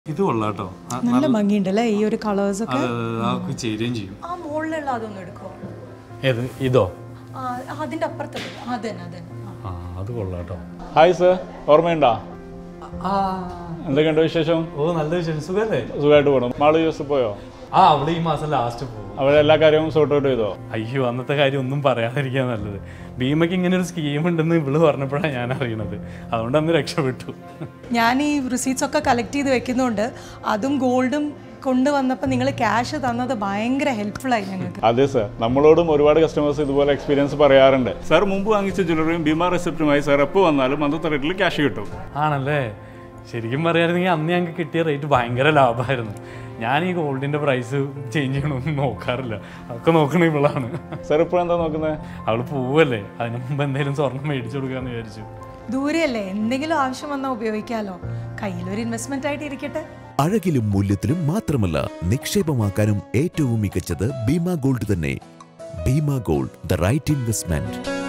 ഇത് കൊള്ളാട്ടോ ആ, നല്ല ഭംഗിയുണ്ടല്ലേ ഈ ഒരു കളേഴ്സ് ഒക്കെ അത് അതൊക്കെ ചേരുകയും ചെയ്യും ആ മുകളിലുള്ള അതൊന്നും എടുക്കോ ഏത് ഇതോ ആ, അതിന്റെ അപ്പുറത്തത് അതന്നെ അതന്നെ ആ. ആ അത് കൊള്ളാട്ടോ ഹായ് സർ ഓർമ്മയുണ്ടോ ആ എന്തൊക്കെയുണ്ട് വിശേഷം ഓ നല്ല വിശേഷം സുഖല്ലേ സുഖമായിട്ട് പോകണം മാള് യൂസ് പോയോ ആ അവിടെ ഈ മാസം ലാസ്റ്റ് പോകും അവിടെ എല്ലാ കാര്യവും സോർട്ട് ഔട്ട് ചെയ്തോ അയ്യോ അന്നത്തെ കാര്യം ഒന്നും പറയാതിരിക്കാൻ നല്ലത് ഭീമയ്ക്ക് ഇങ്ങനെ ഒരു സ്കീം ഉണ്ടെന്ന് ഇവള് പറഞ്ഞപ്പോഴാണ് ഞാൻ അറിയണത് അതുകൊണ്ട് അന്ന് രക്ഷപ്പെട്ടു ഞാൻ ഈ റിസീറ്റ്സ് ഒക്കെ കളക്ട് ചെയ്ത് വെക്കുന്നുണ്ട് അതും ഗോൾഡും കൊണ്ടുവന്നപ്പോൾ നിങ്ങൾ ക്യാഷ് തന്നത് ഭയങ്കര ഹെൽപ്ഫുൾ ആയി ഞങ്ങൾക്ക് അതെ സർ നമ്മളോടും ഒരുപാട് കസ്റ്റമേഴ്സ് ഇതുപോലെ എക്സ്പീരിയൻസ് പറയാറുണ്ട് സാർ മുമ്പ് വാങ്ങിച്ച ജ്വല്ലറിയും ഭീമ റെസിപ്റ്റുമായി സാർ എപ്പോൾ വന്നാലും അന്നത്തെ റേറ്റിൽ ക്യാഷ് കിട്ടും ആണല്ലേ ശരിക്കും പറയുകയായിരുന്നെങ്കിൽ അന്ന് ഞങ്ങൾക്ക് കിട്ടിയ റേറ്റ് ഭയങ്കര ലാഭമായിരുന്നു ഞാൻ ഈ ഗോൾഡിന്റെ പ്രൈസ് ചേഞ്ച് ചെയ്യണമെന്ന് നോക്കാറില്ല അതൊക്കെ നോക്കണ ഇവളാണ് സാർ ഇപ്പോൾ എന്താ നോക്കുന്നത് അവള് പോവല്ലേ അതിന് മുമ്പ് എന്തെങ്കിലും സ്വർണം മേടിച്ചു കൊടുക്കാന്ന് വിചാരിച്ചു ദൂരെയല്ലേ എന്തെങ്കിലും ആവശ്യം വന്നാൽ ഉപയോഗിക്കാമല്ലോ കയ്യിലൊരു ഇൻവെസ്റ്റ്മെന്റ് ആയിട്ട് ഇരിക്കട്ടെ അഴകിലും മൂല്യത്തിലും മാത്രമല്ല നിക്ഷേപമാക്കാനും ഏറ്റവും മികച്ചത് ബീമ ഗോൾഡ് തന്നെ Bhima Gold the right investment